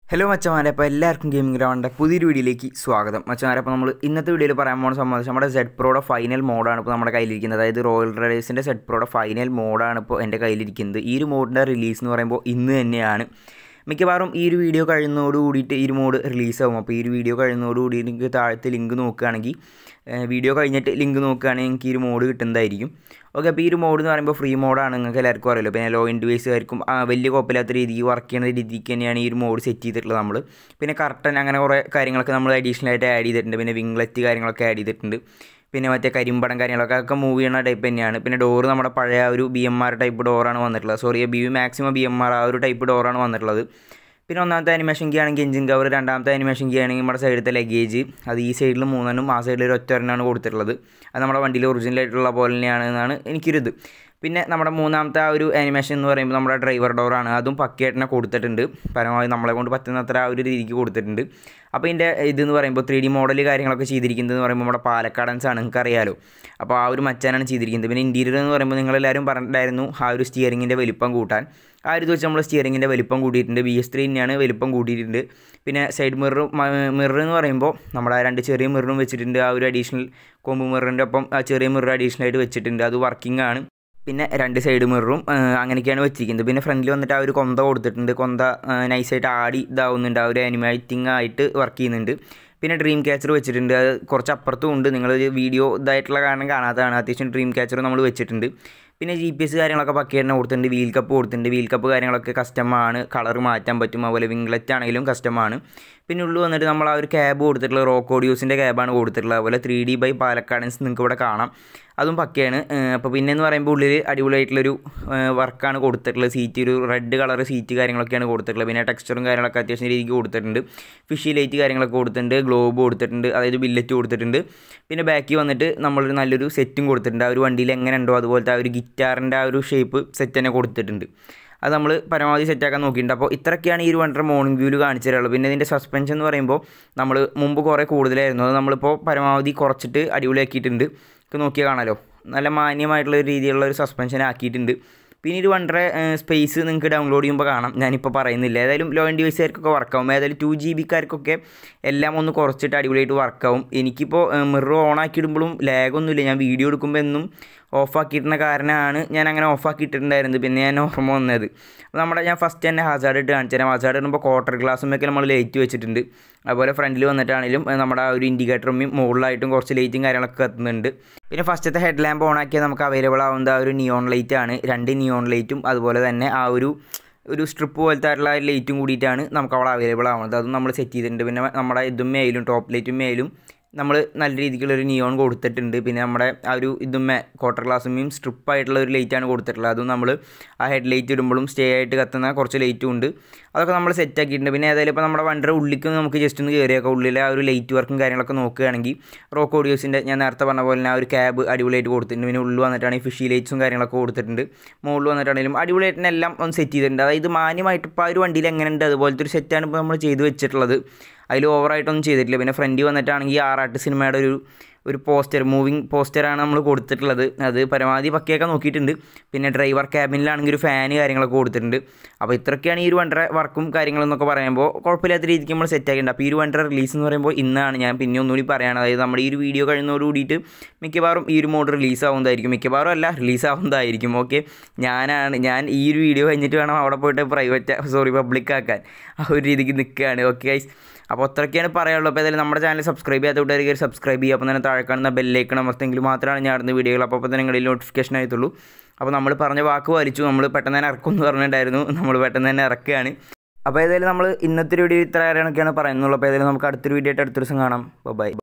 hello മച്ചമാരെ അപ്പോൾ എല്ലാവർക്കും gaming ഗ്രൗണ്ടിൻ്റെ പുതിയൊരു വീഡിയോയിലേക്ക് സ്വാഗതം മച്ചമാരെ അപ്പോൾ നമ്മൾ ഇന്നത്തെ വീഡിയോയിൽ പറയാൻ പോകുന്ന സംബന്ധിച്ച് നമ്മുടെ സെഡ് പ്രോയുടെ ഫൈനൽ മോഡാണ് ഇപ്പോൾ നമ്മുടെ കയ്യിലിരിക്കുന്നത് അതായത് റോയൽ റൈഡേഴ്സിൻ്റെ സെഡ് പ്രോയുടെ ഫൈനൽ മോഡാണ് ഇപ്പോൾ എൻ്റെ കയ്യിലിരിക്കുന്നത് ഈ ഒരു മോഡിൻ്റെ റിലീസ് എന്ന് പറയുമ്പോൾ ഇന്ന് തന്നെയാണ് മിക്കവാറും ഈ ഒരു വീഡിയോ കഴിയുന്നതോട് കൂടിയിട്ട് ഈ ഒരു മോഡ് റിലീസാവും അപ്പോൾ ഈ ഒരു വീഡിയോ കഴിയുന്നതോട് കൂടി നിങ്ങൾക്ക് താഴത്തെ ലിങ്ക് നോക്കുകയാണെങ്കിൽ വീഡിയോ കഴിഞ്ഞിട്ട് ലിങ്ക് നോക്കുകയാണെങ്കിൽ എനിക്ക് ഈ ഒരു മോഡ് കിട്ടുന്നതായിരിക്കും ഓക്കെ അപ്പോൾ ഈ ഒരു മോഡ് എന്ന് പറയുമ്പോൾ ഫ്രീ മോഡാണ് നിങ്ങൾക്ക് എല്ലാവർക്കും അറിയില്ല പിന്നെ ലോ ഇൻഡിവൈസുകാർക്കും വലിയ കുഴപ്പമില്ലാത്ത രീതിക്ക് വർക്ക് ചെയ്യുന്ന രീതിക്ക് തന്നെയാണ് ഈ ഒരു മോഡ് സെറ്റ് ചെയ്തിട്ടുള്ളത് നമ്മൾ പിന്നെ കർട്ടൻ അങ്ങനെ കുറേ കാര്യങ്ങളൊക്കെ നമ്മൾ അഡീഷണൽ ആയിട്ട് ആഡ് ചെയ്തിട്ടുണ്ട് പിന്നെ വിംഗ്ലറ്റ് കാര്യങ്ങളൊക്കെ ആഡ് ചെയ്തിട്ടുണ്ട് പിന്നെ മറ്റേ കരിമ്പടം കാര്യങ്ങളൊക്കെ ഒക്കെ മൂവ് ചെയ്യുന്ന ടൈപ്പ് തന്നെയാണ് പിന്നെ ഡോറ് നമ്മുടെ പഴയ ഒരു ബി എം ആർ ടൈപ്പ് ഡോറാണ് വന്നിട്ടുള്ളത് sorry B maximum B M R ആ ഒരു ടൈപ്പ് ഡോറാണ് വന്നിട്ടുള്ളത് പിന്നെ ഒന്നാമത്തെ അനിമേഷൻ കീ ആണെങ്കിൽ എഞ്ചിൻ കവർ രണ്ടാമത്തെ അനിമേഷൻ കീ ആണെങ്കിൽ നമ്മുടെ സൈഡിലത്തെ ലഗേജ് അത് ഈ സൈഡിൽ മൂന്നെണ്ണം ആ സൈഡിൽ ഒരു ഒറ്റൊരെണ്ണമാണ് കൊടുത്തിട്ടുള്ളത് അത് നമ്മുടെ വണ്ടിയിൽ ഒറിജിനൽ ആയിട്ടുള്ള പോലെ തന്നെയാണ് എന്നാണ് എനിക്കൊരു ഇത് പിന്നെ നമ്മുടെ മൂന്നാമത്തെ ആ ഒരു അനിമേഷൻ എന്ന് പറയുമ്പോൾ നമ്മുടെ ഡ്രൈവർ ഡോറാണ് അതും പക്കയായിട്ട് തന്നെ കൊടുത്തിട്ടുണ്ട് പരമാവധി നമ്മളെ കൊണ്ട് പറ്റുന്നത്ര ആ ഒരു രീതിക്ക് കൊടുത്തിട്ടുണ്ട് അപ്പോൾ ഇതിൻ്റെ ഇതെന്ന് പറയുമ്പോൾ ത്രീ ഡി മോഡൽ കാര്യങ്ങളൊക്കെ ചെയ്തിരിക്കുന്നത് എന്ന് പറയുമ്പോൾ നമ്മുടെ പാലക്കാടൻസ് ആണ് നിങ്ങൾക്ക് അറിയാലോ അപ്പോൾ ആ ഒരു മച്ചാനാണ് ചെയ്തിരിക്കുന്നത് പിന്നെ ഇൻറ്റീരിയർ എന്ന് പറയുമ്പോൾ നിങ്ങളെല്ലാവരും പറഞ്ഞിട്ടുണ്ടായിരുന്നു ആ ഒരു സ്റ്റിയറിങ്ങിൻ്റെ വലിപ്പം കൂട്ടാൻ ആ ഒരു വെച്ച് നമ്മൾ സ്റ്റിയറിങ്ങിൻ്റെ വലിപ്പം കൂട്ടിയിട്ടുണ്ട് ബി എസ് ത്രീ തന്നെയാണ് വലിപ്പം കൂട്ടിയിട്ടുണ്ട് പിന്നെ സൈഡ് മിററും മിറർ എന്ന് പറയുമ്പോൾ നമ്മുടെ രണ്ട് ചെറിയ മിററും വെച്ചിട്ടുണ്ട് ആ ഒരു അഡീഷണൽ കൊമ്പ് മിററിൻ്റെ ഒപ്പം ആ ചെറിയ മിറർ അഡീഷണൽ ആയിട്ട് വെച്ചിട്ടുണ്ട് അത് വർക്കിംഗ് ആണ് പിന്നെ രണ്ട് സൈഡ് മിററും അങ്ങനെയൊക്കെയാണ് വെച്ചിരിക്കുന്നത് പിന്നെ ഫ്രണ്ടിൽ വന്നിട്ട് ആ ഒരു കൊന്ത കൊടുത്തിട്ടുണ്ട് കൊന്ത നൈസായിട്ട് ആടി ഇതാവുന്നുണ്ട് ആ ഒരു അനിമേറ്റിംഗ് ആയിട്ട് വർക്ക് ചെയ്യുന്നുണ്ട് പിന്നെ ഡ്രീം ക്യാച്ചർ വെച്ചിട്ടുണ്ട് അത് കുറച്ച് അപ്പുറത്തും ഉണ്ട് നിങ്ങൾ വീഡിയോ ഇതായിട്ടുള്ള കാരണം കാണാത്തതാണ് അത്യാവശ്യം ഡ്രീം ക്യാച്ചർ നമ്മൾ വെച്ചിട്ടുണ്ട് പിന്നെ ജി പി എസ് കാര്യങ്ങളൊക്കെ പക്കേ തന്നെ കൊടുത്തിട്ടുണ്ട് വീൽ കപ്പ് കൊടുത്തിട്ടുണ്ട് വീൽ കപ്പ് കാര്യങ്ങളൊക്കെ കസ്റ്റമാണ് കളർ മാറ്റാൻ പറ്റും അതുപോലെ വിംഗ്ലറ്റ് ആണെങ്കിലും കസ്റ്റമാണ് പിന്നെ ഉള്ളു വന്നിട്ട് നമ്മൾ ആ ഒരു ക്യാബ് കൊടുത്തിട്ടുള്ളത് റോക്ക് ഓഡിയോസിൻ്റെ ക്യാബാണ് കൊടുത്തിട്ടുള്ളത് അതുപോലെ ത്രീ ഡി ബൈ പാലക്കാടൻസ് നിങ്ങൾക്ക് ഇവിടെ കാണാം അതും പക്കയാണ് അപ്പോൾ പിന്നെ എന്ന് പറയുമ്പോൾ ഉള്ളിൽ അടിപൊളിയായിട്ടുള്ളൊരു വർക്കാണ് കൊടുത്തിട്ടുള്ളത് സീറ്റ് ഒരു റെഡ് കളർ സീറ്റ് കാര്യങ്ങളൊക്കെയാണ് കൊടുത്തിട്ടുള്ളത് പിന്നെ ടെക്സ്ചറും കാര്യങ്ങളൊക്കെ അത്യാവശ്യം രീതിക്ക് കൊടുത്തിട്ടുണ്ട് ഫിഷി ലൈറ്റ് കാര്യങ്ങളൊക്കെ കൊടുത്തിട്ടുണ്ട് ഗ്ലോബ് കൊടുത്തിട്ടുണ്ട് അതായത് ബില്ലറ്റ് കൊടുത്തിട്ടുണ്ട് പിന്നെ ബാക്കിൽ വന്നിട്ട് നമ്മളൊരു നല്ലൊരു സെറ്റും കൊടുത്തിട്ടുണ്ട് ആ ഒരു വണ്ടിയിൽ എങ്ങനെ ഉണ്ടോ അതുപോലത്തെ ആ ഒരു ഗിറ്റാറിൻ്റെ ആ ഒരു ഷേപ്പ് സെറ്റ് തന്നെ കൊടുത്തിട്ടുണ്ട് അത് നമ്മൾ പരമാവധി സെറ്റാക്കാൻ നോക്കിയിട്ടുണ്ട് അപ്പോൾ ഇത്രയൊക്കെയാണ് ഈ ഒരു വണ്ടർ മോർണിംഗ് വ്യൂവിൽ കാണിച്ചു തരുള്ളത് പിന്നെ ഇതിൻ്റെ സസ്പെൻഷൻ എന്ന് പറയുമ്പോൾ നമ്മൾ മുമ്പ് കുറേ കൂടുതലായിരുന്നു അത് നമ്മളിപ്പോൾ പരമാവധി കുറച്ചിട്ട് അടിപൊളിയാക്കിയിട്ടുണ്ട് ഒക്കെ നോക്കിയാൽ കാണാമല്ലോ നല്ല മാന്യമായിട്ടുള്ള ഒരു രീതിയിലുള്ള ഒരു സസ്പെൻഷൻ ആക്കിയിട്ടുണ്ട് പിന്നെ ഇത് വളരെ സ്പേസ് നിങ്ങൾക്ക് ഡൗൺലോഡ് ചെയ്യുമ്പോൾ കാണാം ഞാനിപ്പോൾ പറയുന്നില്ല ഏതായാലും ലോ എൻഡ് ഡിവൈസുകാർക്കൊക്കെ വർക്കാവും ഏതായാലും ടു ജി ബിക്കാർക്കൊക്കെ എല്ലാം ഒന്ന് കുറച്ചിട്ട് അടിപൊളിയായിട്ട് വർക്കാവും എനിക്കിപ്പോൾ മിറർ ഓൺ ആക്കിയിടുമ്പോഴും ലാഗൊന്നുമില്ല ഞാൻ വീഡിയോ എടുക്കുമ്പോൾ എന്നും ഓഫാക്കിയിട്ടുന്ന കാരണമാണ് ഞാൻ അങ്ങനെ ഓഫാക്കിയിട്ടുണ്ടായിരുന്നത് പിന്നെ ഞാൻ ഓർമ്മ വന്നത് അപ്പോൾ നമ്മുടെ ഞാൻ ഫസ്റ്റ് തന്നെ ഹസാർഡ് ഇട്ട് കാണിച്ചു തരാം ഹസാർഡ് ഇടുമ്പോൾ ക്വാർട്ടർ ഗ്ലാസ്സുമൊക്കെ നമ്മൾ ലൈറ്റ് വെച്ചിട്ടുണ്ട് അതുപോലെ ഫ്രണ്ടിൽ വന്നിട്ടാണെങ്കിലും നമ്മുടെ ആ ഒരു ഇൻഡിക്കേറ്ററും മുകളിലായിട്ടും കുറച്ച് ലൈറ്റും കാര്യങ്ങളൊക്കെ കത്തുന്നുണ്ട് പിന്നെ ഫസ്റ്റത്തെ ഹെഡ് ലാമ്പ് ഓൺ ആക്കിയാൽ നമുക്ക് അവൈലബിൾ ആവുന്ന ആ ഒരു നിയോൺ ലൈറ്റ് ആണ് രണ്ട് നിയോൺ ലൈറ്റും അതുപോലെ തന്നെ ആ ഒരു ഒരു സ്ട്രിപ്പ് പോലത്തെ ആയിട്ടുള്ള ലൈറ്റും കൂടിയിട്ടാണ് നമുക്ക് അവിടെ അവൈലബിൾ ആവുന്നത് അതും നമ്മൾ സെറ്റ് ചെയ്തിട്ടുണ്ട് പിന്നെ നമ്മുടെ ഇതും മേലും ടോപ്പ് ലൈറ്റും മേലും നമ്മൾ നല്ല രീതിക്കുള്ളൊരു നിയോൺ കൊടുത്തിട്ടുണ്ട് പിന്നെ നമ്മുടെ ആ ഒരു ഇതുമേ ക്വാർട്ടർ ഗ്ലാസ്സുമേയും സ്ട്രിപ്പായിട്ടുള്ള ഒരു ലൈറ്റാണ് കൊടുത്തിട്ടുള്ളത് അതും നമ്മൾ ആ ഹെഡ് ലൈറ്റ് ഇടുമ്പോഴും സ്റ്റേ ആയിട്ട് കത്തുന്ന കുറച്ച് ലൈറ്റും ഉണ്ട് അതൊക്കെ നമ്മൾ സെറ്റ് ആക്കിയിട്ടുണ്ട് പിന്നെ ഏതായാലും ഇപ്പോൾ നമ്മുടെ വണ്ടിയുടെ ഉള്ളിലേക്ക് നമുക്ക് ജസ്റ്റ് ഒന്ന് കയറിയൊക്കെ ഉള്ളിലെ ആ ഒരു ലൈറ്റ് വർക്കും കാര്യങ്ങളൊക്കെ നോക്കുകയാണെങ്കിൽ റോക്ക് ഓഡിയോസിൻ്റെ ഞാൻ നേരത്തെ പറഞ്ഞ പോലെ തന്നെ ആ ഒരു ക്യാബ് അടിപൊളിയായിട്ട് കൊടുത്തിട്ടുണ്ട് പിന്നെ ഉള്ളിൽ വന്നിട്ടാണെങ്കിൽ ഫിഷി ലൈറ്റ്സും കാര്യങ്ങളൊക്കെ കൊടുത്തിട്ടുണ്ട് മുകളിൽ വന്നിട്ടാണെങ്കിലും അടിപൊളിയായിട്ട് തന്നെ എല്ലാം ഒന്ന് സെറ്റ് ചെയ്തിട്ടുണ്ട് അതായത് മാന്യമായിട്ട് ഇപ്പോൾ ആ ഒരു വണ്ടിയിൽ എങ്ങനെയുണ്ട് അതുപോലത്തെ ഒരു സെറ്റാണ് ഇപ്പോൾ നമ്മൾ ചെയ്ത് വെച്ചിട്ടുള്ളത് അതിൽ ഓവറായിട്ടൊന്നും ചെയ്തിട്ടില്ല പിന്നെ ഫ്രണ്ടിൽ വന്നിട്ടാണെങ്കിൽ ആറാട്ട് സിനിമയുടെ ഒരു ഒരു പോസ്റ്റർ മൂവിങ് പോസ്റ്ററാണ് നമ്മൾ കൊടുത്തിട്ടുള്ളത് അത് പരമാവധി പക്കയൊക്കെ നോക്കിയിട്ടുണ്ട് പിന്നെ ഡ്രൈവർ ക്യാബിനിലാണെങ്കിൽ ഒരു ഫാന് കാര്യങ്ങളൊക്കെ കൊടുത്തിട്ടുണ്ട് അപ്പോൾ ഇത്രയൊക്കെയാണ് ഈ ഒരു വണ്ടർ വർക്കും കാര്യങ്ങളെന്നൊക്കെ പറയുമ്പോൾ കുഴപ്പമില്ലാത്ത രീതിക്ക് നമ്മൾ സെറ്റ് ആക്കിയിട്ടുണ്ട് അപ്പോൾ ഈ ഒരു വണ്ടർ റിലീസ് എന്ന് പറയുമ്പോൾ ഇന്നാണ് ഞാൻ പിന്നെ ഒന്നുകൂടി പറയുകയാണ് അതായത് നമ്മുടെ ഈ ഒരു വീഡിയോ കഴിയുന്നതോട് കൂടിയിട്ട് മിക്കവാറും ഈ ഒരു മോഡ് റിലീസ് ആവുന്നതായിരിക്കും മിക്കവാറും അല്ല റിലീസ് ആവുന്നതായിരിക്കും ഓക്കെ ഞാനാണ് ഞാൻ ഈ ഒരു വീഡിയോ കഴിഞ്ഞിട്ട് വേണം അവിടെ പോയിട്ട് പ്രൈവറ്റ് സോറി പബ്ലിക് ആക്കാൻ ആ ഒരു രീതിക്ക് നിൽക്കുകയാണ് ഓക്കെ ഗൈസ് അപ്പോൾ അത്രയൊക്കെയാണ് പറയാനുള്ളത് അപ്പോൾ ഏതായാലും നമ്മുടെ ചാനൽ സബ്സ്ക്രൈബ് ചെയ്യാത്ത കൂട്ടുകാർ സബ്സ്ക്രൈബ് ചെയ്യുക അപ്പോൾ തന്നെ താഴെ കാണുന്ന ബെല്ലൈക്കണം അമർത്തെങ്കിൽ മാത്രമാണ് ഞാൻ അടുത്ത വീഡിയോകൾ അപ്പോൾ അപ്പോൾ തന്നെ നിങ്ങളിൽ നോട്ടിഫിക്കേഷൻ ആയിട്ടുള്ളൂ അപ്പോൾ നമ്മൾ പറഞ്ഞ വാക്ക് വലിച്ചു നമ്മൾ പെട്ടെന്ന് തന്നെ ഇറക്കും എന്ന് പറഞ്ഞിട്ടുണ്ടായിരുന്നു നമ്മൾ പെട്ടെന്ന് തന്നെ ഇറക്കുകയാണ് അപ്പോൾ ഏതായാലും നമ്മൾ ഇന്നത്തെ വീഡിയോ ഇത്ര കാര്യങ്ങളൊക്കെയാണ് പറയുന്നുള്ളൂ അപ്പോൾ ഏതായാലും നമുക്ക് അടുത്തൊരു വീഡിയോ ആയിട്ട് അടുത്ത ദിവസം കാണാം ബൈ